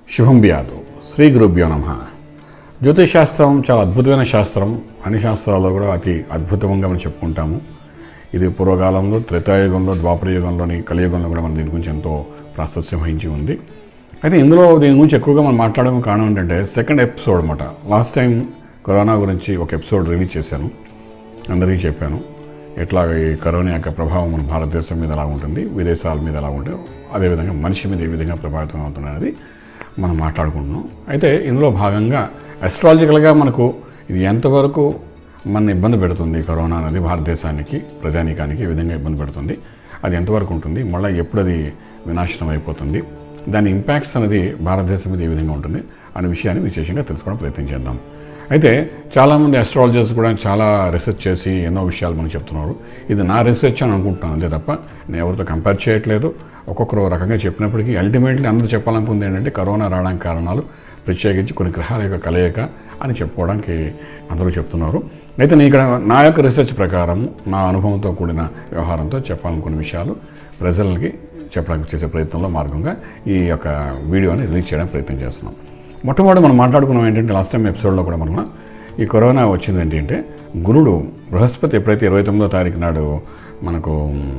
శుభం బియాదు శ్రీ గురుభ్యో నమ జ్యోతిష్ శాస్త్రం చాలా అద్భుతమైన శాస్త్రం అన్ని శాస్త్రాల్లో కూడా అతి అద్భుతంగా మనం చెప్పుకుంటాము ఇది పూర్వకాలంలో త్రేతాయుగంలో ద్వాపర యుగంలోని కలియుగంలో కూడా మనం దీని గురించి ఎంతో ప్రాశస్యం వహించి ఉంది అయితే ఇందులో దీని గురించి ఎక్కువగా మనం మాట్లాడడం కారణం ఏంటంటే సెకండ్ ఎపిసోడ్ అనమాట లాస్ట్ టైం కరోనా గురించి ఒక ఎపిసోడ్ రిలీజ్ చేశాను అందరికీ చెప్పాను ఎట్లా ఈ కరోనా యొక్క ప్రభావం మన భారతదేశం మీద ఎలా ఉంటుంది విదేశాల మీద ఎలా ఉంటుంది అదేవిధంగా మనిషి మీద ఏ విధంగా ప్రభావితం అవుతుంది అనేది మనం మాట్లాడుకుంటున్నాం అయితే ఇందులో భాగంగా అస్ట్రాలజికల్గా మనకు ఇది ఎంతవరకు మన ఇబ్బంది పెడుతుంది కరోనా అనేది భారతదేశానికి ప్రజానీకానికి ఏ విధంగా ఇబ్బంది పెడుతుంది అది ఎంతవరకు ఉంటుంది మళ్ళీ ఎప్పుడు అది వినాశనం అయిపోతుంది దాని ఇంపాక్ట్స్ అనేది భారతదేశం మీద ఏ విధంగా ఉంటుంది అనే విషయాన్ని విశేషంగా తెలుసుకోవడం ప్రయత్నం చేద్దాం అయితే చాలామంది అస్ట్రాలజర్స్ కూడా చాలా రీసెర్చ్ చేసి ఎన్నో విషయాలు మనకు చెప్తున్నారు ఇది నా రీసెర్చ్ అని అనుకుంటున్నాను అంతే తప్ప నేను ఎవరితో కంపేర్ చేయట్లేదు ఒక్కొక్కరు ఒక రకంగా చెప్పినప్పటికీ అల్టిమేట్లీ అందరూ చెప్పాలనుకుంది ఏంటంటే కరోనా రావడానికి కారణాలు ప్రత్యేకించి కొన్ని గ్రహాల యొక్క కలయిక అని చెప్పుకోవడానికి అందరూ చెప్తున్నారు అయితే నేను ఇక్కడ నా యొక్క రీసెర్చ్ ప్రకారం నా అనుభవంతో కూడిన వ్యవహారంతో చెప్పాలనుకున్న విషయాలు ప్రజలకి చెప్పడానికి చేసే ప్రయత్నంలో మార్గంగా ఈ యొక్క వీడియోని రిలీజ్ చేయడానికి ప్రయత్నం చేస్తున్నాం మొట్టమొదటి మనం మాట్లాడుకున్నాం ఏంటంటే లాస్ట్ టైం ఎపిసోడ్లో కూడా మనం ఈ కరోనా వచ్చింది ఏంటంటే గురుడు బృహస్పతి ఎప్పుడైతే ఇరవై తొమ్మిదో తారీఖు నాడు మనకు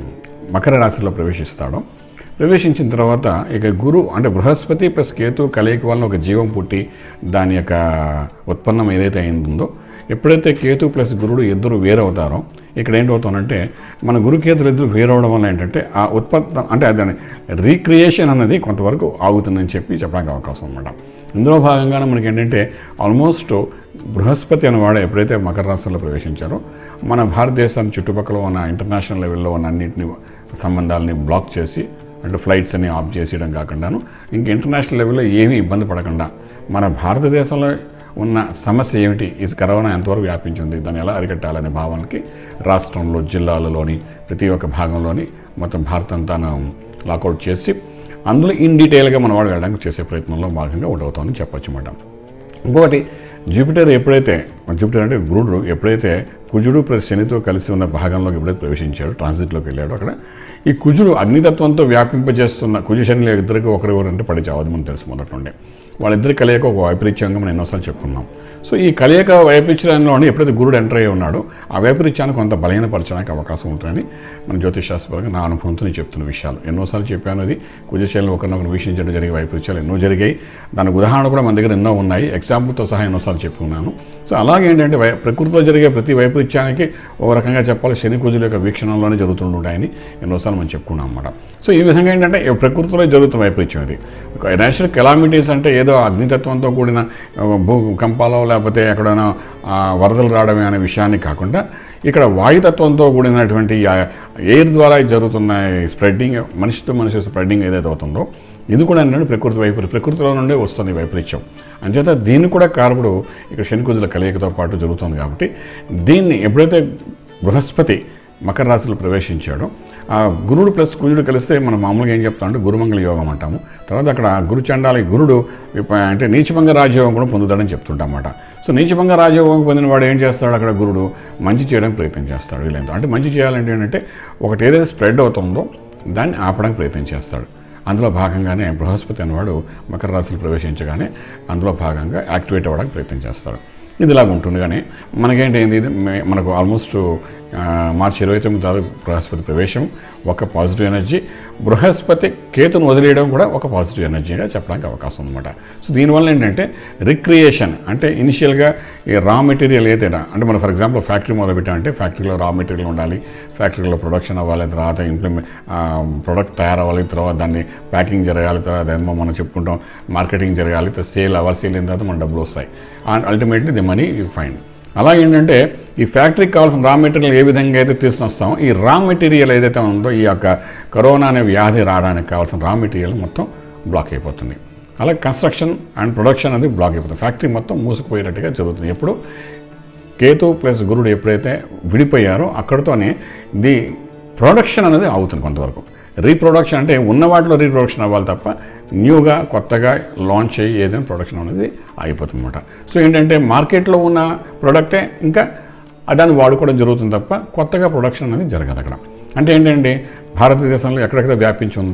మకర రాశిలో ప్రవేశిస్తాడో ప్రవేశించిన తర్వాత ఇక గురు అంటే బృహస్పతి ప్లస్ కేతు కలయిక వలన ఒక జీవం పుట్టి దాని యొక్క ఉత్పన్నం ఏదైతే అయిందో ఎప్పుడైతే కేతు ప్లస్ గురుడు ఇద్దరు వేరవుతారో ఇక్కడ ఏంటవుతానంటే మన గురుకేతులు ఇద్దరు వేరవడం వల్ల ఏంటంటే ఆ ఉత్పత్తి అంటే దాని రీక్రియేషన్ అనేది కొంతవరకు ఆగుతుందని చెప్పి చెప్పడానికి అవకాశం అనమాట ఇందులో భాగంగానే మనకి ఏంటంటే ఆల్మోస్ట్ బృహస్పతి అనేవాడు ఎప్పుడైతే మకర రాశిలో ప్రవేశించారో మన భారతదేశాన్ని చుట్టుపక్కల ఉన్న ఇంటర్నేషనల్ లెవెల్లో ఉన్న అన్నింటిని సంబంధాలని బ్లాక్ చేసి అంటే ఫ్లైట్స్ అన్ని ఆఫ్ చేసేయడం కాకుండాను ఇంక ఇంటర్నేషనల్ లెవెల్లో ఏమీ ఇబ్బంది పడకుండా మన భారతదేశంలో ఉన్న సమస్య ఏమిటి ఈ కరోనా ఎంతవరకు వ్యాపించింది దాన్ని ఎలా అరికట్టాలనే భావనకి రాష్ట్రంలో జిల్లాలలోని ప్రతి ఒక్క భాగంలోని మొత్తం భారత్ అంతా లాకౌట్ చేసి అందులో ఇన్ డీటెయిల్గా మన వాడు వెళ్ళడానికి చేసే ప్రయత్నంలో భాగంగా ఉండవుతామని చెప్పొచ్చు అన్నమాట ఇంకొకటి జూపిటర్ ఎప్పుడైతే జూపిటర్ అంటే గురుడు ఎప్పుడైతే కుజుడు ప్లస్ శనితో కలిసి ఉన్న భాగంలోకి ఎప్పుడైతే ప్రవేశించాడు ట్రాన్సిట్లోకి వెళ్ళాడు అక్కడ ఈ కుజుడు అగ్నితత్వంతో వ్యాపింపజేస్తున్న కుజు శని ఇద్దరికి ఒకరికొకరంటే పడి చావదు మనం తెలుసు మొదటి నుండి వాళ్ళిద్దరి కలయిక ఒక వైపరీత్యంగా మనం ఎన్నోసార్లు చెప్పుకున్నాం సో ఈ కలయిక వైపరీత్యంలోనే ఎప్పుడైతే గురుడు ఎంటర్ అయ్యి ఉన్నాడో ఆ వైపరీత్యాన్ని కొంత బలహీనపరచడానికి అవకాశం ఉంటుందని మన జ్యోతిష్ శాస్త్రపరంగా నా అనుభవంతో నేను చెప్తున్న విషయాలు ఎన్నోసార్లు చెప్పాను అది కుజశైలిని ఒకరినొకరు వీక్షించడం జరిగే వైపరీత్యాలు ఎన్నో జరిగాయి దానికి ఉదాహరణ కూడా మన దగ్గర ఎన్నో ఉన్నాయి ఎగ్జాంపుల్తో సహా ఎన్నోసార్లు చెప్పుకున్నాను సో అలాగే ఏంటంటే వై ప్రకృతిలో జరిగే ప్రతి వైపరీత్యానికి ఒక రకంగా చెప్పాలి శని కుజుల యొక్క వీక్షణంలోనే జరుగుతుంటాయని ఎన్నోసార్లు మనం చెప్పుకున్నాం అన్నమాట సో ఈ విధంగా ఏంటంటే ఈ ప్రకృతిలో జరుగుతున్న వైపరీత్యం ఇది నేచురల్ కెలామిటీస్ అంటే ఏదో అగ్నితత్వంతో కూడిన భూకంపాలో లేకపోతే ఎక్కడైనా ఆ, వరదలు రావడమే అనే విషయాన్ని కాకుండా ఇక్కడ వాయుతత్వంతో కూడినటువంటి ఆ ఎయిర్ ద్వారా జరుగుతున్న స్ప్రెడ్డింగ్ మనిషితో మనిషి స్ప్రెడ్డింగ్ ఏదైతే అవుతుందో ఇది కూడా ఏంటంటే ప్రకృతి వైపరీ ప్రకృతిలో నుండే వస్తుంది వైపరీత్యం అంచేత దీన్ని కూడా కారకుడు ఇక్కడ శనికుజుల కలయికతో పాటు జరుగుతుంది కాబట్టి దీన్ని ఎప్పుడైతే బృహస్పతి మకర రాశిలో ప్రవేశించాడో ఆ గురుడు ప్లస్ కుజుడు కలిస్తే మనం మామూలుగా ఏం చెప్తాం అంటే గురుమంగళ యోగం అంటాము తర్వాత అక్కడ గురు చండాలి గురుడు విప- అంటే నీచభంగ రాజయోగం కూడా పొందుతాడని చెప్తుంటాం అన్నమాట సో నీచభంగ రాజయోగం పొందిన వాడు ఏం చేస్తాడు అక్కడ గురుడు మంచి చేయడానికి ప్రయత్నం చేస్తాడు వీళ్ళంతా అంటే మంచి చేయాలంటే ఏంటంటే ఒకటి ఏదైతే స్ప్రెడ్ అవుతుందో దాన్ని ఆపడానికి ప్రయత్నం చేస్తాడు అందులో భాగంగానే బృహస్పతి అనేవాడు మకర రాశిలో ప్రవేశించగానే అందులో భాగంగా యాక్టివేట్ అవ్వడానికి ప్రయత్నం చేస్తాడు ఇది ఇలాగ ఉంటుంది కానీ మనకేంటి ఏంది ఇది మే- మనకు ఆల్మోస్ట్ ఆ, మార్చి ఇరవై తొమ్మిది తారీఖు బృహస్పతి ప్రవేశం ఒక పాజిటివ్ ఎనర్జీ బృహస్పతి కేతును వదిలేయడం కూడా ఒక పాజిటివ్ ఎనర్జీగా చెప్పడానికి అవకాశం ఉందన్నమాట సో దీనివల్ల ఏంటంటే రిక్రియేషన్ అంటే ఇనిషియల్గా ఈ రా మెటీరియల్ ఏదైనా అంటే మనం ఫర్ ఎగ్జాంపుల్ ఫ్యాక్టరీ మొదలుపెట్టామంటే ఫ్యాక్టరీలో రా మెటీరియల్ ఉండాలి ఫ్యాక్టరీలో ప్రొడక్షన్ అవ్వాలి తర్వాత ఇంప్లిమెంట్ ప్రొడక్ట్ తయారవ్వాలి తర్వాత దాన్ని ప్యాకింగ్ జరగాలి తర్వాత ఏమో మనం చెప్పుకుంటాం మార్కెటింగ్ జరగాలి తర్వాత సేల్ అవ్వాలి సేల్ అయిన తర్వాత మన డబ్బులు వస్తాయి ultimately the money you find అలాగే ఏంటంటే ఈ ఫ్యాక్టరీకి కావాల్సిన రా మెటీరియల్ ఏ విధంగా అయితే తీసుకుని వస్తామో ఈ రా మెటీరియల్ ఏదైతే ఉందో ఈ యొక్క కరోనా అనే వ్యాధి రావడానికి కావాల్సిన రా మెటీరియల్ మొత్తం బ్లాక్ అయిపోతుంది అలాగే కన్స్ట్రక్షన్ అండ్ ప్రొడక్షన్ అనేది బ్లాక్ అయిపోతుంది ఫ్యాక్టరీ మొత్తం మూసుకుపోయేటట్టుగా జరుగుతుంది ఎప్పుడు కేతు ప్లస్ గురుడు ఎప్పుడైతే విడిపోయారో అక్కడితోనే ది ప్రొడక్షన్ అనేది అవుతుంది కొంతవరకు రీప్రొడక్షన్ అంటే ఉన్న వాటిలో రీప్రొడక్షన్ అవ్వాలి తప్ప న్యూగా కొత్తగా లాంచ్ అయ్యి ఏదైనా ప్రొడక్షన్ అనేది అయిపోతుంది అనమాట సో ఏంటంటే మార్కెట్లో ఉన్న ప్రోడక్టే ఇంకా దాన్ని వాడుకోవడం జరుగుతుంది తప్ప కొత్తగా ప్రొడక్షన్ అనేది జరగదు అక్కడ అంటే ఏంటంటే భారతదేశంలో ఎక్కడెక్కడ వ్యాపించి ఉందో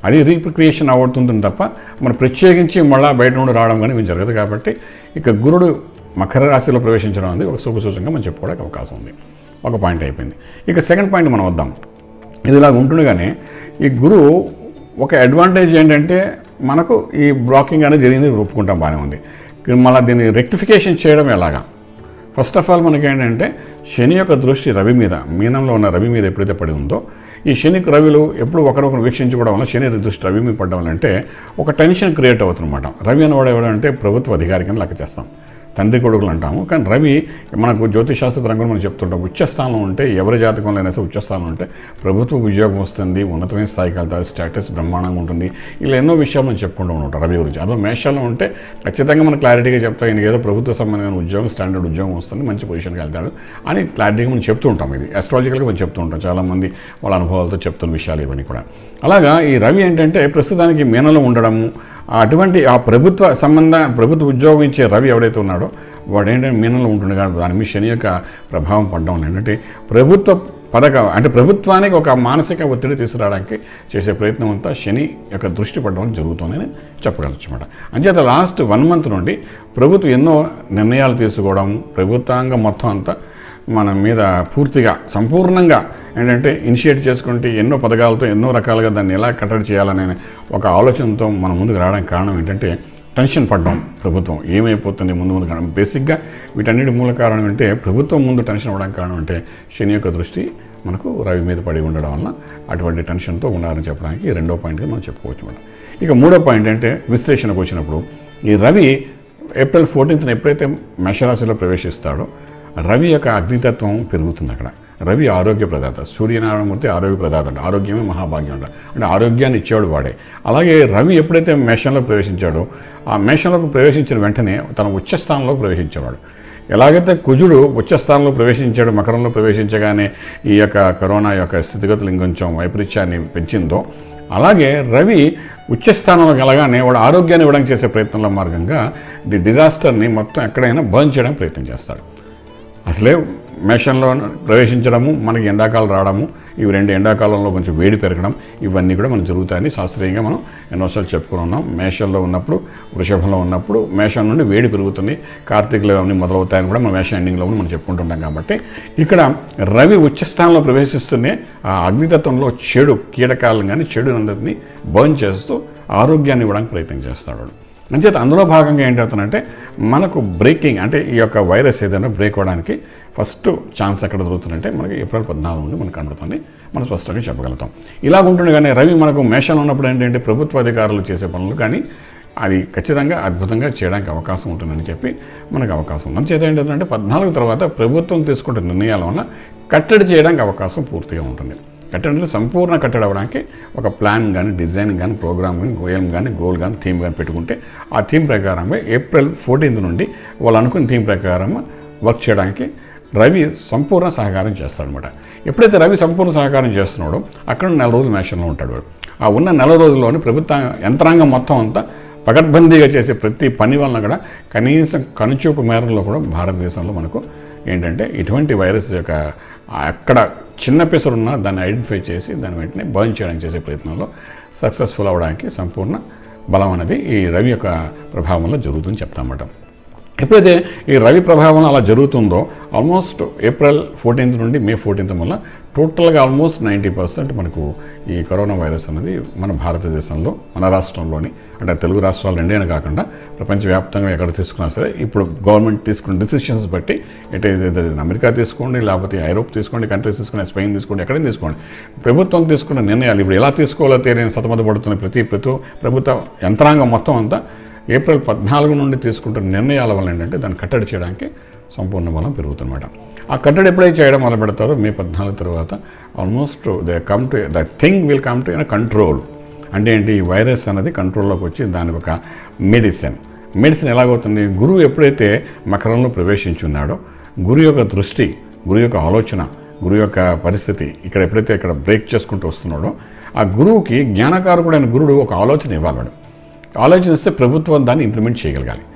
అది రీక్రియేషన్ అవుతుంది తప్ప మనం ప్రత్యేకించి మళ్ళీ బయట నుండి రావడం కానీ ఇవి జరగదు కాబట్టి ఇక గురుడు మకర రాశిలో ప్రవేశించడం అనేది ఒక శుభ సూచకంగా మనం చెప్పుకోవడానికి అవకాశం ఉంది ఒక పాయింట్ అయిపోయింది ఇక సెకండ్ పాయింట్ మనం వద్దాం ఇది ఇలాగ ఉంటుండగానే ఈ గురువు ఒక అడ్వాంటేజ్ ఏంటంటే మనకు ఈ బ్లాకింగ్ అనేది జరిగింది ఒప్పుకుంటాం బాగానే ఉంది మళ్ళీ దీన్ని రెక్టిఫికేషన్ చేయడం ఎలాగా ఫస్ట్ ఆఫ్ ఆల్ మనకి ఏంటంటే శని యొక్క దృష్టి రవి మీద మీనంలో ఉన్న రవి మీద ఎప్పుడైతే పడి ఉందో ఈ శని రవిలు ఎప్పుడు ఒకరొకరు వీక్షించుకోవడం వల్ల శని దృష్టి రవి మీద పడడం వల్ల అంటే ఒక టెన్షన్ క్రియేట్ అవుతుందన్నమాట రవి అనేవాడు ఎవడంటే ప్రభుత్వ అధికారి కింద లెక్క చేస్తాం తండ్రి కొడుకులు అంటాము కానీ రవి మనకు జ్యోతిశాస్త్ర రంగం మనం చెప్తుంటాం ఉచ్చస్థానంలో ఉంటే ఎవరి జాతకంలో అయినా సరే ఉచ్చస్థానంలో ఉంటే ప్రభుత్వ ఉద్యోగం వస్తుంది ఉన్నతమైన స్థాయికి వెళ్తారు స్టేటస్ బ్రహ్మాండంగా ఉంటుంది ఇలా ఎన్నో విషయాలు మనం చెప్పుకుంటూ ఉంటాం రవి గురించి అదో మేషాల్లో ఉంటే ఖచ్చితంగా మనం క్లారిటీగా చెప్తాం ఈయన ఏదో ప్రభుత్వ సంబంధమైన ఉద్యోగం స్టాండర్డ్ ఉద్యోగం వస్తుంది మంచి పొజిషన్కి వెళ్తాడు అని క్లారిటీగా మనం చెప్తూ ఉంటాం ఇది అస్ట్రాలజికల్గా మనం చెప్తూ ఉంటాం చాలామంది వాళ్ళ అనుభవాలతో చెప్తున్న విషయాలు ఇవన్నీ కూడా అలాగా ఈ రవి ఏంటంటే ప్రస్తుతానికి మీనలో ఉండడము అటువంటి ఆ ప్రభుత్వ సంబంధ ప్రభుత్వ ఉద్యోగం ఇచ్చే రవి ఎవడైతే ఉన్నాడో వాడు ఏంటంటే మీనంలో ఉంటుండే కానీ దాని మీద శని యొక్క ప్రభావం పడడం వల్ల ఏంటంటే ప్రభుత్వ పథక అంటే ప్రభుత్వానికి ఒక మానసిక ఒత్తిడి తీసుకురావడానికి చేసే ప్రయత్నం అంతా శని యొక్క దృష్టి పడడం జరుగుతుందని చెప్పగలచ్చు అనమాట అంచేత లాస్ట్ వన్ మంత్ నుండి ప్రభుత్వం ఎన్నో నిర్ణయాలు తీసుకోవడం ప్రభుత్వాంగం మొత్తం అంతా మన మీద పూర్తిగా సంపూర్ణంగా ఏంటంటే ఇనిషియేట్ చేసుకుంటే ఎన్నో పథకాలతో ఎన్నో రకాలుగా దాన్ని ఎలా కట్టడి చేయాలనే ఒక ఆలోచనతో మన ముందుకు రావడానికి కారణం ఏంటంటే టెన్షన్ పడడం ప్రభుత్వం ఏమైపోతుంది ముందు ముందు కారణం బేసిక్గా వీటన్నిటి మూల కారణం అంటే ప్రభుత్వం ముందు టెన్షన్ అవ్వడానికి కారణం అంటే శని యొక్క దృష్టి మనకు రవి మీద పడి ఉండడం వల్ల అటువంటి టెన్షన్తో ఉన్నారని చెప్పడానికి రెండో పాయింట్గా మనం చెప్పుకోవచ్చు మేడం ఇక మూడో పాయింట్ అంటే విశ్లేషణకు వచ్చినప్పుడు ఈ రవి ఏప్రిల్ ఫోర్టీన్త్న ఎప్పుడైతే మేషరాశిలో ప్రవేశిస్తాడో రవి యొక్క అగ్నితత్వం పెరుగుతుంది అక్కడ రవి ఆరోగ్య ప్రదాత సూర్యనారాయణమూర్తి ఆరోగ్య ప్రదాత అంటే ఆరోగ్యమే మహాభాగ్యం అంట అంటే ఆరోగ్యాన్ని ఇచ్చేవాడు వాడే అలాగే రవి ఎప్పుడైతే మేషంలో ప్రవేశించాడో ఆ మేషంలోకి ప్రవేశించిన వెంటనే తన ఉచ్చస్థానంలో ప్రవేశించేవాడు ఎలాగైతే కుజుడు ఉచ్చస్థానంలో ప్రవేశించాడు మకరంలో ప్రవేశించగానే ఈ యొక్క కరోనా యొక్క స్థితిగతులు ఇంకొంచెం వైపరీత్యాన్ని పెంచిందో అలాగే రవి ఉచ్చస్థానంలో కలగానే వాడు ఆరోగ్యాన్ని ఇవ్వడానికి చేసే ప్రయత్నంలో మార్గంగా ది డిజాస్టర్ని మొత్తం ఎక్కడైనా బర్న్ చేయడానికి ప్రయత్నం చేస్తాడు అసలే మేషంలో ప్రవేశించడము మనకి ఎండాకాలం రావడము ఇవి రెండు ఎండాకాలంలో కొంచెం వేడి పెరగడం ఇవన్నీ కూడా మనం జరుగుతాయని శాస్త్రీయంగా మనం ఎన్నోసార్లు చెప్పుకుని ఉన్నాం మేషంలో ఉన్నప్పుడు వృషభంలో ఉన్నప్పుడు మేషం నుండి వేడి పెరుగుతుంది కార్తీకలో అన్ని మొదలవుతాయని కూడా మనం మేషం ఎండింగ్లో కూడా మనం చెప్పుకుంటుంటాం కాబట్టి ఇక్కడ రవి ఉచ్చస్థానంలో ప్రవేశిస్తూనే ఆ అగ్నితత్వంలో చెడు కీటకాలను కానీ చెడు అందరినీ బర్న్ చేస్తూ ఆరోగ్యాన్ని ఇవ్వడానికి ప్రయత్నం చేస్తాడు వాడు. అంచేత అందులో భాగంగా ఏంటవుతుందంటే మనకు బ్రేకింగ్ అంటే ఈ యొక్క వైరస్ ఏదైనా బ్రేక్ అవ్వడానికి ఫస్ట్ ఛాన్స్ ఎక్కడ దొరుకుతుందంటే మనకి ఏప్రిల్ పద్నాలుగు నుండి మనకు కనబడుతుంది మనం స్పష్టంగా చెప్పగలుగుతాం ఇలా ఉంటుండగానే రవి మనకు మేషంలో ఉన్నప్పుడు ఏంటంటే ప్రభుత్వ అధికారులు చేసే పనులు కానీ అది ఖచ్చితంగా అద్భుతంగా చేయడానికి అవకాశం ఉంటుందని చెప్పి మనకు అవకాశం ఉంది అంచేత ఏంటంటే పద్నాలుగు తర్వాత ప్రభుత్వం తీసుకుంటున్న నిర్ణయాల వల్ల కట్టడి చేయడానికి అవకాశం పూర్తిగా ఉంటుంది కట్టడిలో సంపూర్ణ కట్టడి అవ్వడానికి ఒక ప్లాన్ కానీ డిజైన్ కానీ ప్రోగ్రామ్ కానీ గోయం కానీ గోల్ కానీ థీమ్ కానీ పెట్టుకుంటే ఆ థీమ్ ప్రకారంగా ఏప్రిల్ ఫోర్టీన్త్ నుండి వాళ్ళు అనుకున్న థీమ్ ప్రకారం వర్క్ చేయడానికి రవి సంపూర్ణ సహకారం చేస్తాడనమాట ఎప్పుడైతే రవి సంపూర్ణ సహకారం చేస్తున్నాడో అక్కడ నెల రోజులు మేషంలో ఉంటాడు వాడు ఆ ఉన్న నెల రోజుల్లోనే ప్రభుత్వ యంత్రాంగం మొత్తం అంతా పకడ్బందీగా చేసే ప్రతి పని వలన కూడా కనీసం కనుచూపు మేరలో కూడా భారతదేశంలో మనకు ఏంటంటే ఇటువంటి వైరస్ యొక్క అక్కడ చిన్న పెసరున్నా దాన్ని ఐడెంటిఫై చేసి దాన్ని వెంటనే బర్న్ చేయడానికి చేసే ప్రయత్నంలో సక్సెస్ఫుల్ అవ్వడానికి సంపూర్ణ బలం అనేది ఈ రవి యొక్క ప్రభావంలో జరుగుతుందని చెప్తామన్నమాట ఎప్పుడైతే ఈ రవి ప్రభావం అలా జరుగుతుందో ఆల్మోస్ట్ ఏప్రిల్ ఫోర్టీన్త్ నుండి మే ఫోర్టీన్త్ వల్ల టోటల్గా ఆల్మోస్ట్ నైంటీ పర్సెంట్ మనకు ఈ కరోనా వైరస్ అనేది మన భారతదేశంలో మన రాష్ట్రంలోని అంటే తెలుగు రాష్ట్రాలు రెండేనే కాకుండా ప్రపంచవ్యాప్తంగా ఎక్కడ తీసుకున్నా సరే ఇప్పుడు గవర్నమెంట్ తీసుకున్న డిసిషన్స్ బట్టి ఎట్ ఏదైతే అమెరికా తీసుకోండి లేకపోతే ఐరోప్ తీసుకోండి కంట్రీస్ తీసుకోండి స్పెయిన్ తీసుకోండి ఎక్కడైనా తీసుకోండి ప్రభుత్వం తీసుకున్న నిర్ణయాలు ఇప్పుడు ఎలా తీసుకోవాలో తెలియని సతమతపడుతున్న ప్రతి ప్రతి ప్రభుత్వ యంత్రాంగం మొత్తం అంతా ఏప్రిల్ పద్నాలుగు నుండి తీసుకుంటున్న నిర్ణయాల వల్ల ఏంటంటే దాన్ని కట్టడి చేయడానికి సంపూర్ణ బలం పెరుగుతుందన్నమాట ఆ కట్టడి ఎప్పుడైతే చేయడం మొదలు పెడతారో మే పద్నాలుగు తర్వాత almost they come to the thing will come to in control అంటే ఏంటి ఈ వైరస్ అనేది కంట్రోల్లోకి వచ్చి దాని ఒక మెడిసిన్ మెడిసిన్ ఎలాగవుతుంది గురువు ఎప్పుడైతే మకరంలో ప్రవేశించున్నాడో గురు యొక్క దృష్టి గురు యొక్క ఆలోచన గురువు యొక్క పరిస్థితి ఇక్కడ ఎప్పుడైతే ఇక్కడ బ్రేక్ చేసుకుంటూ వస్తున్నాడో ఆ గురువుకి జ్ఞానకారకుడైన గురుడు ఒక ఆలోచన ఇవ్వాలి వాడు ఆలోచనిస్తే ప్రభుత్వం దాన్ని ఇంప్లిమెంట్ చేయగలగాలి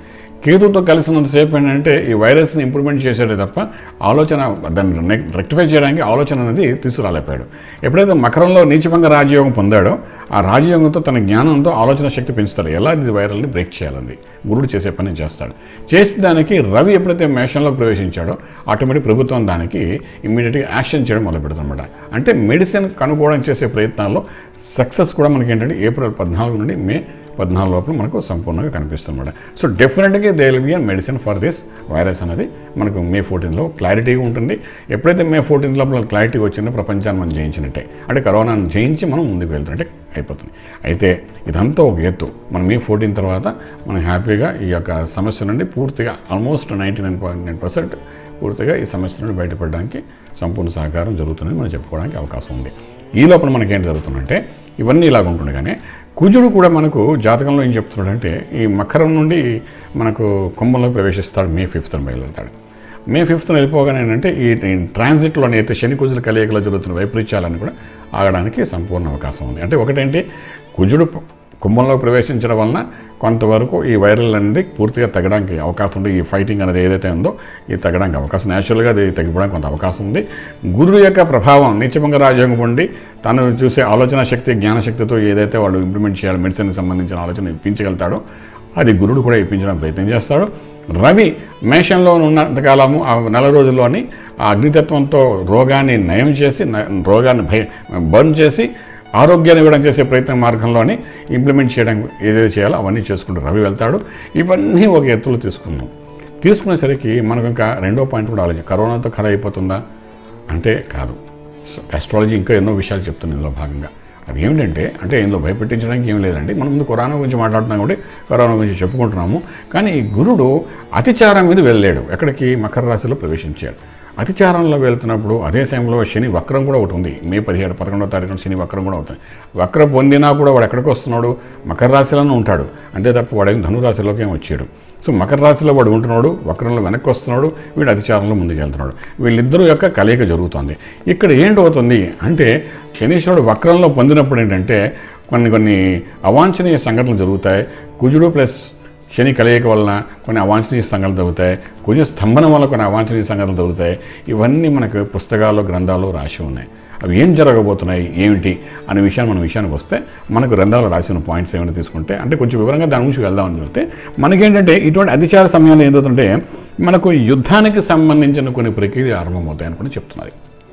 కేతుతో కలిసి ఉన్నంతసేపు ఏంటంటే ఈ వైరస్ని ఇంప్రూవ్మెంట్ చేసేదే తప్ప ఆలోచన దాన్ని రెక్టిఫై చేయడానికి ఆలోచన అనేది తీసుకురాలేపాడు ఎప్పుడైతే మకరంలో నీచభంగ రాజయోగం పొందాడో ఆ రాజయోగంతో తన జ్ఞానంతో ఆలోచన శక్తి పెంచుతాడు ఎలా ఇది వైరల్ని బ్రేక్ చేయాలని గురుడు చేసే పని చేస్తాడు చేసిన దానికి రవి ఎప్పుడైతే మేషంలోకి ప్రవేశించాడో ఆటోమేటిక్ ప్రభుత్వం దానికి ఇమ్మీడియట్గా యాక్షన్ చేయడం మొదలు పెడుతుందన్నమాట అంటే మెడిసిన్ కనుక్కోవడం చేసే ప్రయత్నాల్లో సక్సెస్ కూడా మనకి ఏంటంటే ఏప్రిల్ పద్నాలుగు నుండి మే పద్నాలుగు లోపల మనకు సంపూర్ణంగా కనిపిస్తుంది సో డెఫినెట్గా they will be an medicine for this virus అనేది మనకు మే ఫోర్టీన్లో క్లారిటీగా ఉంటుంది ఎప్పుడైతే మే ఫోర్టీన్ లోపల క్లారిటీ వచ్చిందో ప్రపంచాన్ని మనం జయించినట్టే అంటే కరోనాను జయించి మనం ముందుకు వెళ్తున్నట్టే అయిపోతుంది అయితే ఇదంతా ఒక ఎత్తు మనం మే ఫోర్టీన్ తర్వాత మనం హ్యాపీగా ఈ యొక్క సమస్య నుండి పూర్తిగా almost ninety nine point nine percent పూర్తిగా ఈ సమస్య నుండి బయటపడడానికి సంపూర్ణ సహకారం జరుగుతుందని మనం చెప్పుకోవడానికి అవకాశం ఉంది ఈ లోపల మనకేంటి జరుగుతుందంటే ఇవన్నీ ఇలాగ ఉంటుండగానే కుజుడు కూడా మనకు జాతకంలో ఏం చెప్తున్నాడంటే ఈ మకరం నుండి మనకు కుంభంలో ప్రవేశిస్తాడు మే ఫిఫ్త్ బయలుదేరుతాడు మే ఫిఫ్త్న వెళ్ళిపోగానే ఏంటంటే ఈ ఈ ట్రాన్సిట్లో అయితే శని కుజుల కలయికలో జరుగుతున్న వైపరీత్యాలను కూడా ఆగడానికి సంపూర్ణ అవకాశం ఉంది అంటే ఒకటేంటి కుజుడు ప- కుంభంలో ప్రవేశించడం వలన కొంతవరకు ఈ వైరల్ అనేది పూర్తిగా తగ్గడానికి అవకాశం ఉంది ఈ ఫైటింగ్ అనేది ఏదైతే ఉందో ఇది తగ్గడానికి అవకాశం న్యాచురల్గా అది తగ్గిపోవడానికి కొంత అవకాశం ఉంది గురువు యొక్క ప్రభావం నిత్యభంగ రాజ్యాంగం ఉండి తను చూసే ఆలోచన శక్తి జ్ఞానశక్తితో ఏదైతే వాళ్ళు ఇంప్లిమెంట్ చేయాలి మెడిసిన్కి సంబంధించిన ఆలోచన ఇప్పించగలుగుతాడో అది గురుడు కూడా ఇప్పించడానికి ప్రయత్నం చేస్తాడు రవి మేషంలో ఉన్నంతకాలము ఆ నెల రోజుల్లోని ఆ అగ్నితత్వంతో రోగాన్ని నయం చేసి న- రోగాన్ని భయ బర్న్ చేసి ఆరోగ్యాన్ని ఇవ్వడం చేసే ప్రయత్న మార్గంలోని ఇంప్లిమెంట్ చేయడానికి ఏదైతే చేయాలో అవన్నీ చేసుకుంటూ రవి వెళ్తాడు ఇవన్నీ ఒక ఎత్తులు తీసుకున్నాం తీసుకునేసరికి మనకు ఇంకా రెండో పాయింట్ కూడా ఆలోచన కరోనాతో కథ అయిపోతుందా అంటే కాదు అస్ట్రాలజీ ఇంకా ఎన్నో విషయాలు చెప్తుంది ఇందులో భాగంగా అది ఏమిటంటే అంటే ఇందులో భయపెట్టించడానికి ఏం లేదండి మనం ముందు కరోనా గురించి మాట్లాడుతున్నాం కాబట్టి కరోనా గురించి చెప్పుకుంటున్నాము కానీ ఈ గురుడు అతిచారం మీద వెళ్ళాడు ఎక్కడికి మకర రాశిలో ప్రవేశించాడు అతిచారంలో వెళ్తున్నప్పుడు అదే సమయంలో శని వక్రం కూడా ఒకటి ఉంది మే పదిహేడు పదకొండవ తారీఖున శని వక్రం కూడా అవుతుంది వక్రం పొందినా కూడా వాడు ఎక్కడికి వస్తున్నాడు మకర రాశిలోనే ఉంటాడు అంతే తప్ప వాడు ధనురాశిలోకి ఏం వచ్చాడు సో మకర రాశిలో వాడు ఉంటున్నాడు వక్రంలో వెనక్కి వస్తున్నాడు వీడు అతిచారంలో ముందుకు వెళ్తున్నాడు వీళ్ళిద్దరూ యొక్క కలయిక జరుగుతుంది ఇక్కడ ఏంటవుతుంది అంటే శనీశ్వరుడు వక్రంలో పొందినప్పుడు ఏంటంటే కొన్ని కొన్ని అవాంఛనీయ సంఘటనలు జరుగుతాయి కుజుడు ప్లస్ శని కలయిక వలన కొన్ని అవాంఛనీయ సంఘటనలు జరుగుతాయి కుజ స్తంభనం వల్ల కొన్ని అవాంఛనీయ సంఘటనలు జరుగుతాయి ఇవన్నీ మనకు పుస్తకాల్లో గ్రంథాల్లో రాసి ఉన్నాయి అవి ఏం జరగబోతున్నాయి ఏమిటి అనే విషయాన్ని మన విషయానికి వస్తే మనకు గ్రంథాలు రాసిన పాయింట్స్ ఏమైనా తీసుకుంటే అంటే కొంచెం వివరంగా దాని గురించి వెళ్దామని చెప్తే మనకేంటంటే ఇటువంటి అధిచార సమయంలో ఏంటంటే మనకు యుద్ధానికి సంబంధించిన కొన్ని ప్రక్రియ ఆరంభమవుతాయని కూడా చెప్తున్నారు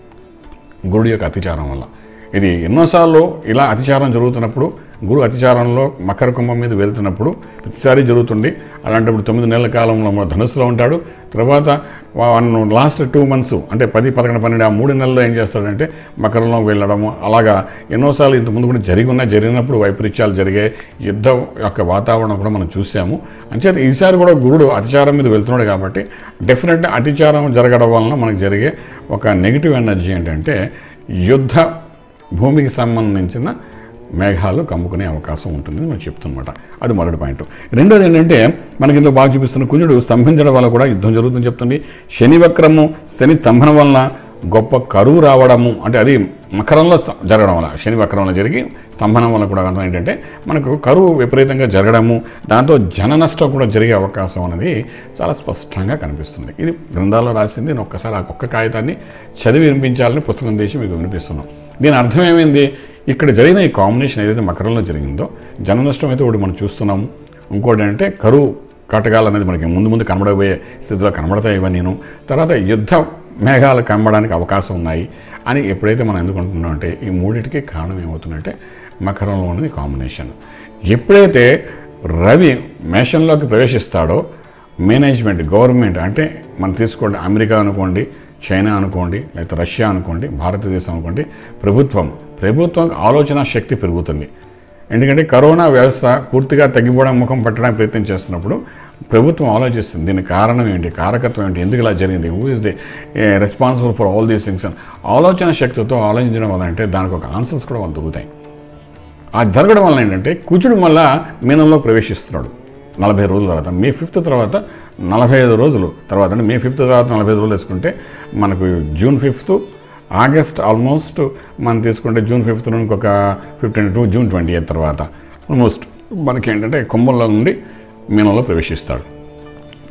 గురుడు యొక్క అతిచారం వల్ల ఇది ఎన్నోసార్లు ఇలా అతిచారం జరుగుతున్నప్పుడు గురు అతిచారంలో మకర కుంభం మీద వెళ్తున్నప్పుడు ప్రతిసారి జరుగుతుంది అలాంటప్పుడు తొమ్మిది నెలల కాలంలో మన ధనుస్సులో ఉంటాడు తర్వాత వన్ లాస్ట్ టూ మంత్స్ అంటే పది పదకొండు పన్నెండు ఆ మూడు నెలల్లో ఏం చేస్తాడంటే మకరంలో వెళ్ళడము అలాగా ఎన్నోసార్లు ఇంత ముందు కూడా జరిగి ఉన్నాయి జరిగినప్పుడు వైపరీత్యాలు జరిగే యుద్ధ యొక్క వాతావరణం కూడా మనం చూసాము అంచేత ఈసారి కూడా గురుడు అతిచారం మీద వెళ్తున్నాడు కాబట్టి డెఫినెట్గా అతిచారం జరగడం వలన మనకు జరిగే ఒక నెగిటివ్ ఎనర్జీ ఏంటంటే యుద్ధ భూమికి సంబంధించిన మేఘాలు కమ్ముకునే అవకాశం ఉంటుందని మనం చెప్తున్నమాట అది మొదటి పాయింట్ రెండోది ఏంటంటే మనకి ఇందులో బాగా చూపిస్తున్న కుజుడు స్తంభించడం వల్ల కూడా యుద్ధం జరుగుతుందని చెప్తుంది శని వక్రము శని స్తంభనం వలన గొప్ప కరువు రావడము అంటే అది మకరంలో స్త- జరగడం వల్ల శని వక్రం వల్ల జరిగి స్తంభనం వల్ల కూడా అర్థం ఏంటంటే మనకు కరువు విపరీతంగా జరగడము దాంతో జన నష్టం కూడా జరిగే అవకాశం అనేది చాలా స్పష్టంగా కనిపిస్తుంది ఇది గ్రంథాల్లో రాసింది నేను ఒక్కసారి ఆ ఒక్క కాగితాన్ని చదివి వినిపించాలని పుస్తకం తీసి మీకు వినిపిస్తున్నాం దీని అర్థం ఏమైంది ఇక్కడ జరిగిన ఈ కాంబినేషన్ ఏదైతే మకరంలో జరిగిందో జన నష్టం అయితే ఒకటి మనం చూస్తున్నాము ఇంకోటి అంటే కరువు కటకాలు అనేది మనకి ముందు ముందు కనబడబోయే స్థితిలో కనబడతాయి ఇవన్నీ నేను తర్వాత యుద్ధ మేఘాలు కనబడడానికి అవకాశం ఉన్నాయి అని ఎప్పుడైతే మనం ఎందుకుంటున్నాం అంటే ఈ మూడింటికి కారణం ఏమవుతుందంటే మకరంలో ఉన్నది కాంబినేషన్ ఎప్పుడైతే రవి మేషంలోకి ప్రవేశిస్తాడో మేనేజ్మెంట్ గవర్నమెంట్ అంటే మనం తీసుకోండి అమెరికా అనుకోండి చైనా అనుకోండి లేకపోతే రష్యా అనుకోండి భారతదేశం అనుకోండి ప్రభుత్వం ప్రభుత్వం ఆలోచన శక్తి పెరుగుతుంది ఎందుకంటే కరోనా వ్యవస్థ పూర్తిగా తగ్గిపోవడం ముఖం పట్టడానికి ప్రయత్నం చేస్తున్నప్పుడు ప్రభుత్వం ఆలోచిస్తుంది దీనికి కారణం ఏంటి కారకత్వం ఏంటి ఎందుకు ఇలా జరిగింది who is the responsible for all these things ఆలోచన శక్తితో ఆలోచించడం వల్ల అంటే దానికి ఒక ఆన్సర్స్ కూడా వాళ్ళు దొరుకుతాయి ఆ జరగడం వల్ల ఏంటంటే కుజుడు మళ్ళా మీనంలో ప్రవేశిస్తున్నాడు నలభై రోజుల తర్వాత మే ఫిఫ్త్ తర్వాత నలభై ఐదు రోజులు తర్వాత అంటే మే ఫిఫ్త్ తర్వాత నలభై ఐదు రోజులు వేసుకుంటే మనకు జూన్ ఫిఫ్త్ ఆగస్ట్ ఆల్మోస్ట్ మనం తీసుకుంటే జూన్ ఫిఫ్త్ నుండి ఒక fifteen to June twenty eighth తర్వాత ఆల్మోస్ట్ మనకి ఏంటంటే కుంభంలో నుండి మీనంలో ప్రవేశిస్తాడు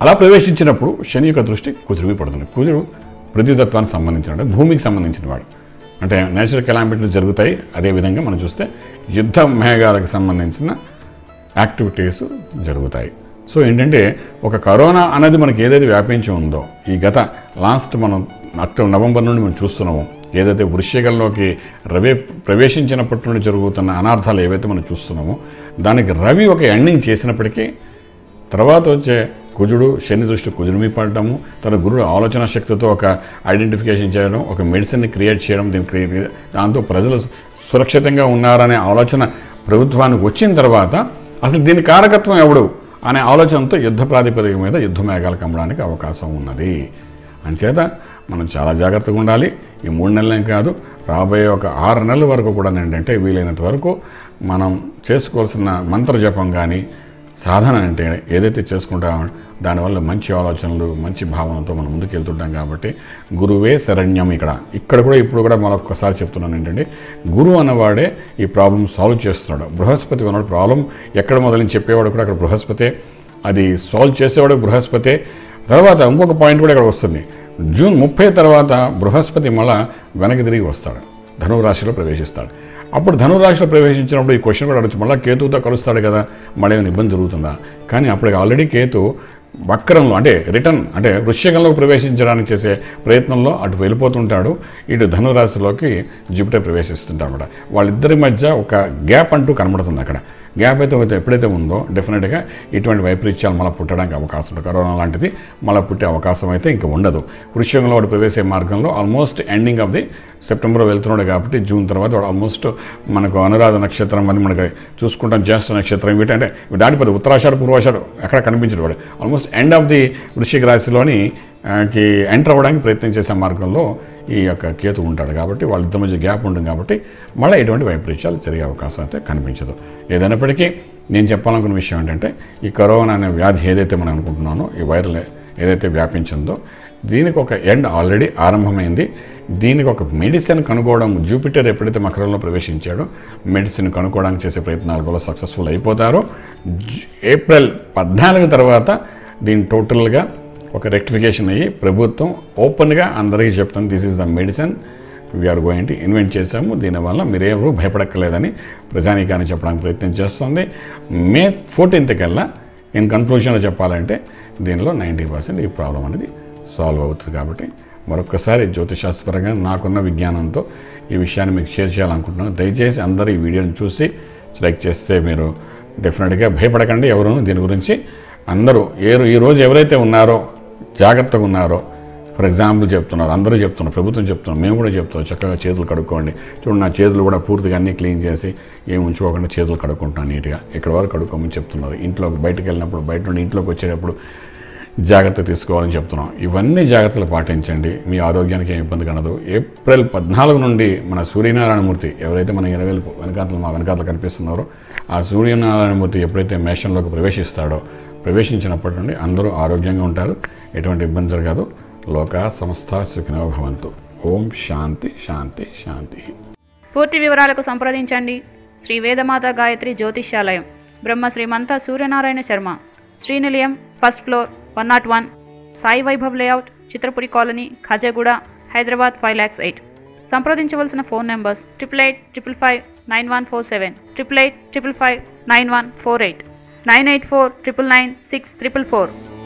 అలా ప్రవేశించినప్పుడు శని యొక్క దృష్టి కుజుడిపై పడుతుంది కుజుడు పృథ్వీతత్వానికి సంబంధించిన అంటే భూమికి సంబంధించిన వాడు అంటే నేచురల్ కెలామిటీలు జరుగుతాయి అదేవిధంగా మనం చూస్తే యుద్ధ మేఘాలకు సంబంధించిన యాక్టివిటీస్ జరుగుతాయి సో ఏంటంటే ఒక కరోనా అనేది మనకి ఏదైతే వ్యాపించి ఉందో ఈ గత లాస్ట్ మనం అక్టోబర్ నవంబర్ నుండి మనం చూస్తున్నామో ఏదైతే వృశ్చికంలోకి రవి ప్రవేశించినప్పటి నుండి జరుగుతున్న అనార్థాలు ఏవైతే మనం చూస్తున్నామో దానికి రవి ఒక ఎండింగ్ చేసినప్పటికీ తర్వాత వచ్చే కుజుడు శని దృష్టి కుజుడు మీద పడటము తన గురుడు ఆలోచన శక్తితో ఒక ఐడెంటిఫికేషన్ చేయడం ఒక మెడిసిన్ని క్రియేట్ చేయడం దీన్ని క్రియేట్ దాంతో ప్రజలు సురక్షితంగా ఉన్నారనే ఆలోచన ప్రభుత్వానికి వచ్చిన తర్వాత అసలు దీని కారకత్వం ఎవడు అనే ఆలోచనతో యుద్ధ ప్రాతిపదిక మీద యుద్ధ మేఘాలు కమ్మడానికి అవకాశం ఉన్నది అంచేత మనం చాలా జాగ్రత్తగా ఉండాలి ఈ మూడు నెలలే కాదు రాబోయే ఒక ఆరు నెలల వరకు కూడా ఏంటంటే వీలైనంత వరకు మనం చేసుకోవాల్సిన మంత్ర జపం కానీ సాధన అంటే ఏదైతే చేసుకుంటామో దానివల్ల మంచి ఆలోచనలు మంచి భావనతో మనం ముందుకు వెళ్తుంటాం కాబట్టి గురువే శరణ్యం ఇక్కడ ఇక్కడ కూడా ఇప్పుడు కూడా మరొకసారి చెప్తున్నాను ఏంటంటే గురువు అన్నవాడే ఈ ప్రాబ్లం సాల్వ్ చేస్తున్నాడు బృహస్పతి అన్నవాడు ప్రాబ్లం ఎక్కడ మొదలని చెప్పేవాడు కూడా అక్కడ బృహస్పతే అది సాల్వ్ చేసేవాడు బృహస్పతే తర్వాత ఇంకొక పాయింట్ కూడా ఇక్కడ వస్తుంది జూన్ ముప్పై తర్వాత బృహస్పతి మళ్ళా వెనక్కి తిరిగి వస్తాడు ధనురాశిలో ప్రవేశిస్తాడు అప్పుడు ధనురాశిలో ప్రవేశించినప్పుడు ఈ క్వశ్చన్ కూడా అడగచ్చు మళ్ళీ కేతువుతో కలుస్తాడు కదా మళ్ళీ ఏమైనా ఇబ్బంది జరుగుతుందా కానీ అప్పటికి ఆల్రెడీ కేతు వక్రంలో అంటే రిటర్న్ అంటే వృశ్చికంలోకి ప్రవేశించడానికి చేసే ప్రయత్నంలో అటు వెళ్ళిపోతుంటాడు ఇటు ధనురాశిలోకి జూపిటర్ ప్రవేశిస్తుంటాడు అనమాట వాళ్ళిద్దరి మధ్య ఒక గ్యాప్ అంటూ కనబడుతుంది అక్కడ గ్యాప్ అయితే అయితే ఎప్పుడైతే ఉందో డెఫినెట్గా ఇటువంటి వైపరీత్యాలు మళ్ళీ పుట్టడానికి అవకాశం ఉంటుంది కరోనా లాంటిది మళ్ళీ పుట్టే అవకాశం అయితే ఇంకా ఉండదు వృశ్చికంలో వాడు ప్రవేశే మార్గంలో almost ending of the September వెళ్తున్నాడు కాబట్టి జూన్ తర్వాత వాడు ఆల్మోస్ట్ మనకు అనురాధ నక్షత్రం అని మనకి చూసుకుంటాం జ్యేష్ఠ నక్షత్రం వీటంటే దాటిపోతే ఉత్తరాషాఢ పూర్వాషాఢ ఎక్కడ కనిపించడు వాడు ఆల్మోస్ట్ ఎండ్ ఆఫ్ ది వృశ్చిక రాశిలోని ఆ, కి ఎంటర్ అవ్వడానికి ప్రయత్నం చేసే మార్గంలో ఈ యొక్క కేతు ఉంటాడు కాబట్టి వాళ్ళిద్దరి మధ్య గ్యాప్ ఉంటుంది కాబట్టి మళ్ళీ ఎటువంటి వైపరీత్యాలు జరిగే అవకాశం అయితే కనిపించదు ఏదైనప్పటికీ నేను చెప్పాలనుకున్న విషయం ఏంటంటే ఈ కరోనా అనే వ్యాధి ఏదైతే మనం అనుకుంటున్నానో ఈ వైరల్ ఏదైతే వ్యాపించిందో దీనికి ఒక ఎండ్ ఆల్రెడీ ఆరంభమైంది దీనికి ఒక మెడిసిన్ కనుక్కోవడం జూపిటర్ ఎప్పుడైతే మకరంలో ప్రవేశించాడో మెడిసిన్ కనుక్కోవడానికి చేసే ప్రయత్నాలు కూడా సక్సెస్ఫుల్ అయిపోతారో జు- ఏప్రిల్ పద్నాలుగు తర్వాత దీన్ని టోటల్గా ఒక రెక్టిఫికేషన్ అయ్యి ప్రభుత్వం ఓపెన్గా అందరికీ చెప్తాను this is the medicine we are going to invent చేశాము దీనివల్ల మీరెవరూ భయపడక్కర్లేదని ప్రజానీకాన్ని చెప్పడానికి ప్రయత్నం చేస్తుంది మే ఫోర్టీన్త్ కల్లా ఇన్ కన్క్లూషన్లో చెప్పాలంటే దీనిలో నైంటీ పర్సెంట్ ఈ ప్రాబ్లం అనేది సాల్వ్ అవుతుంది కాబట్టి మరొకసారి జ్యోతిశాస్త్రపరంగా నాకున్న విజ్ఞానంతో ఈ విషయాన్ని మీకు షేర్ చేయాలనుకుంటున్నాను దయచేసి అందరూ ఈ వీడియోని చూసి లైక్ చేస్తే మీరు డెఫినెట్గా భయపడకండి ఎవరు దీని గురించి అందరూ ఏ ఈ రోజు ఎవరైతే ఉన్నారో జాగ్రత్తగా ఉన్నారో ఫర్ ఎగ్జాంపుల్ చెప్తున్నారు అందరూ చెప్తున్నారు ప్రభుత్వం చెప్తున్నారు మేము కూడా చెప్తున్నాం చక్కగా చేతులు కడుక్కోండి చూడండి నా చేతులు కూడా పూర్తిగా అన్నీ క్లీన్ చేసి ఏం ఉంచుకోకుండా చేతులు కడుక్కుంటున్నాను నీట్గా ఇక్కడ వరకు కడుక్కోమని చెప్తున్నారు ఇంట్లో బయటకు వెళ్ళినప్పుడు బయట నుండి ఇంట్లోకి వచ్చేటప్పుడు జాగ్రత్త తీసుకోవాలని చెప్తున్నాం ఇవన్నీ జాగ్రత్తలు పాటించండి మీ ఆరోగ్యానికి ఏం ఇబ్బంది కనదు ఏప్రిల్ పద్నాలుగు నుండి మన సూర్యనారాయణమూర్తి ఎవరైతే మన ఇరవై వెనకాతలు మా వెనకాతలు కనిపిస్తున్నారో ఆ సూర్యనారాయణమూర్తి ఎప్పుడైతే మేషంలోకి ప్రవేశిస్తాడో ప్రవేశించినప్పటి నుండి అందరూ ఆరోగ్యంగా ఉంటారు ఎటువంటి ఇబ్బంది జరగదు లోక సంస్థ సుఖినో భవంతు ఓం శాంతి శాంతి శాంతి పూర్తి వివరాలకు సంప్రదించండి శ్రీ వేదమాత గాయత్రి జ్యోతిష్యాలయం Brahma Srimantha Suryanarayana Sharma Srinilayam first floor one naught one Sai Vaibhav layout Chitrapuri colony Khajaguda Hyderabad five lakhs eight సంప్రదించవలసిన phone numbers triple eight triple five nine one four seven triple eight triple five nine one four eight nine eight four triple nine six triple four